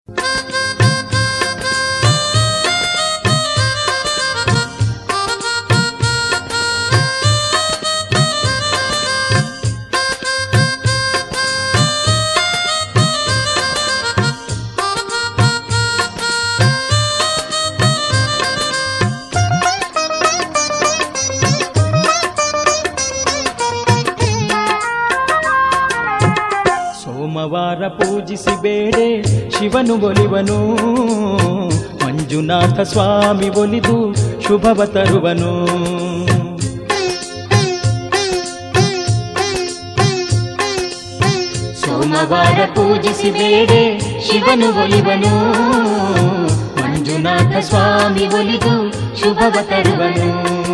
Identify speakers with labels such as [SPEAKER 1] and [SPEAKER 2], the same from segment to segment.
[SPEAKER 1] ಸೋಮವಾರ ಪೂಜಿಸಿ ಬೇಡೆ ಶಿವನು ಒಲಿವನು ಮಂಜುನಾಥ ಸ್ವಾಮಿ ಒಲಿದು ಶುಭವ ತರುವನು
[SPEAKER 2] ಸೋಮವಾರ ಪೂಜಿಸಿ ಬೇಡೆ ಶಿವನು ಒಲಿವನು ಮಂಜುನಾಥ ಸ್ವಾಮಿ ಒಲಿದು ಶುಭವ ತರುವನು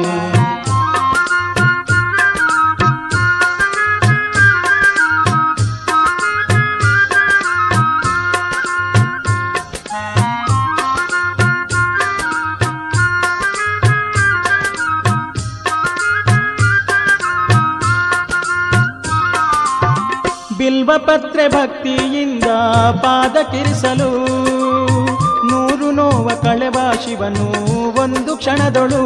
[SPEAKER 1] ಬಿಲ್ವಪತ್ರೆ ಭಕ್ತಿಯಿಂದ ಪಾದ ಕಿರಿಸಲು ನೂರು ನೋವ ಕಳೆವ ಶಿವನು ಒಂದು ಕ್ಷಣದೊಳು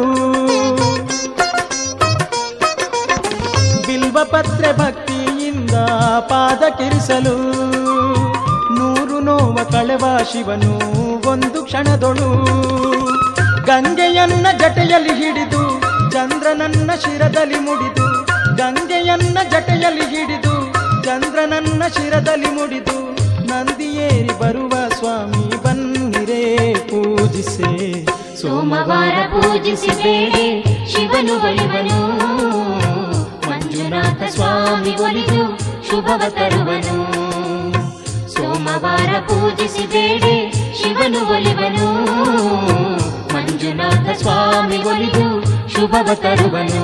[SPEAKER 1] ಬಿಲ್ವಪತ್ರೆ ಭಕ್ತಿಯಿಂದ ಪಾದ ಕಿರಿಸಲು ನೂರು ನೋವ ಕಳೆವ ಶಿವನು ಒಂದು ಕ್ಷಣದೊಳು ಗಂಗೆಯನ್ನ ಜಟೆಯಲ್ಲಿ ಹಿಡಿದು ಚಂದ್ರನನ್ನ ಶಿರದಲ್ಲಿ ಮುಡಿದು ಗಂಗೆಯನ್ನ ಜಟೆಯಲ್ಲಿ ಹಿಡಿದು ಚಂದ್ರನನ್ನ ಶಿರದಲ್ಲಿ ಮುಡಿದು ನಂದಿಯೇರಿ ಬರುವ ಸ್ವಾಮಿ ಬನ್ನಿರೇ ಪೂಜಿಸೆ
[SPEAKER 2] ಸೋಮವಾರ ಪೂಜಿಸಿ ಬೇಡೆ ಶಿವನು ಒಲಿವನು ಮಂಜುನಾಥ ಸ್ವಾಮಿ ಒಲಿದು ಶುಭವ ತರುವನು ಸೋಮವಾರ ಪೂಜಿಸಿ ಬೇಡೆ ಶಿವನು ಒಲಿವನು ಮಂಜುನಾಥ ಸ್ವಾಮಿ ಒಲಿದು ಶುಭವ ತರುವನು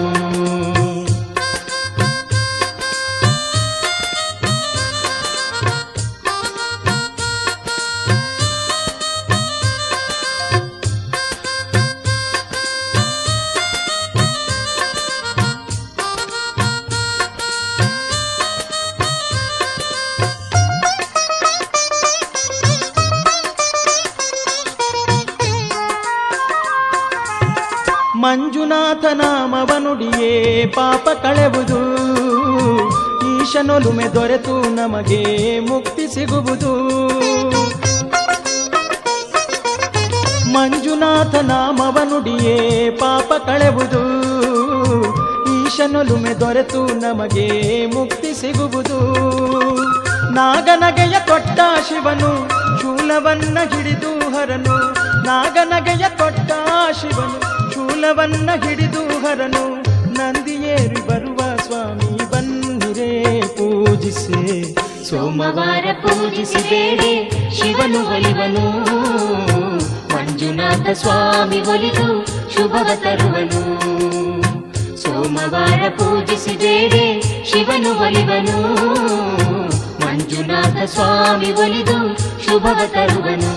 [SPEAKER 1] ಮಂಜುನಾಥ ನಾಮವನುಡಿಯೇ ಪಾಪ ಕಳೆವುದು ಈಶನೊಲುಮೆ ದೊರೆತು ನಮಗೆ ಮುಕ್ತಿ ಸಿಗುವುದು ಮಂಜುನಾಥ ನಾಮವನುಡಿಯೇ ಪಾಪ ಕಳೆವುದು ಈಶನೊಲುಮೆ ದೊರೆತು ನಮಗೆ ಮುಕ್ತಿ ಸಿಗುವುದು ನಾಗನಗೆಯ ಕೊಟ್ಟ ಶಿವನು ಶೂಲವನ್ನ ಹಿಡಿದು ಹರನು ನಾಗನಗೆಯ ಕೊಟ್ಟ ಶಿವನು ಶೂಲವನ್ನ ಹಿಡಿದು ಹರನು ನಂದಿಯೇರಿ ಬರುವ ಸ್ವಾಮಿ ಬನ್ನಿರೇ ಪೂಜಿಸೆ
[SPEAKER 2] ಸೋಮವಾರ ಪೂಜಿಸಿ ಬೇಡೆ ಶಿವನು ಒಲಿವನು ಮಂಜುನಾಥ ಸ್ವಾಮಿ ಒಲಿದು ಶುಭವ ತರುವನು ಸೋಮವಾರ ಪೂಜಿಸಿ ಬೇಡೆ ಶಿವನು ಒಲಿವನು ಮಂಜುನಾಥ ಸ್ವಾಮಿ ಒಲಿದು ಶುಭವ ತರುವನು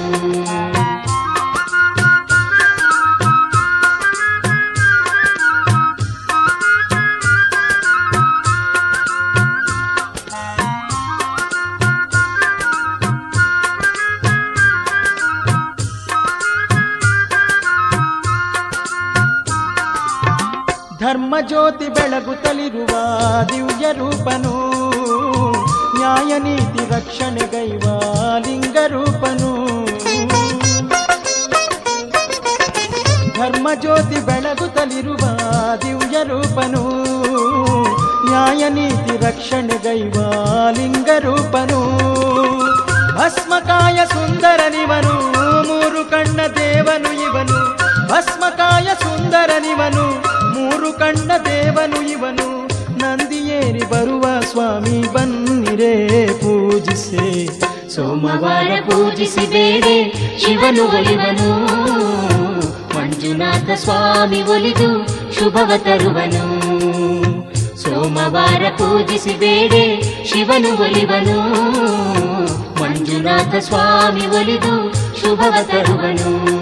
[SPEAKER 1] ಧರ್ಮ ಜ್ಯೋತಿ ಬೆಳಗುತ್ತಲಿರುವ ದಿವ್ಯ ರೂಪನು ನ್ಯಾಯ ನೀತಿ ರಕ್ಷಣೆಗೈವ ಲಿಂಗ ರೂಪನು ಧರ್ಮ ಜ್ಯೋತಿ ಬೆಳಗುತ್ತಲಿರುವ ದಿವ್ಯ ರೂಪನು ನ್ಯಾಯ ನೀತಿ ರಕ್ಷಣೆಗೈವ ಲಿಂಗ ರೂಪನು ಭಸ್ಮಕಾಯ ಸುಂದರನಿವನು ಮೂರು ಕಣ್ಣ ದೇವನು ಇವನು ಭಸ್ಮಕಾಯ ಸುಂದರನಿವನು ಮೂರು ಕಣ್ಣ ದೇವನು ಇವನು ನಂದಿಯೇರಿ ಬರುವ ಸ್ವಾಮಿ ಬನ್ನಿರೇ ಪೂಜಿಸೆ
[SPEAKER 2] ಸೋಮವಾರ ಪೂಜಿಸಿ ಬೇಡೆ ಶಿವನು ಒಲಿವನು ಮಂಜುನಾಥ ಸ್ವಾಮಿ ಒಲಿದು ಶುಭವ ತರುವನು ಸೋಮವಾರ ಪೂಜಿಸಿ ಬೇಡೆ ಶಿವನು ಒಲಿವನು ಮಂಜುನಾಥ ಸ್ವಾಮಿ ಒಲಿದು ಶುಭವ ತರುವನು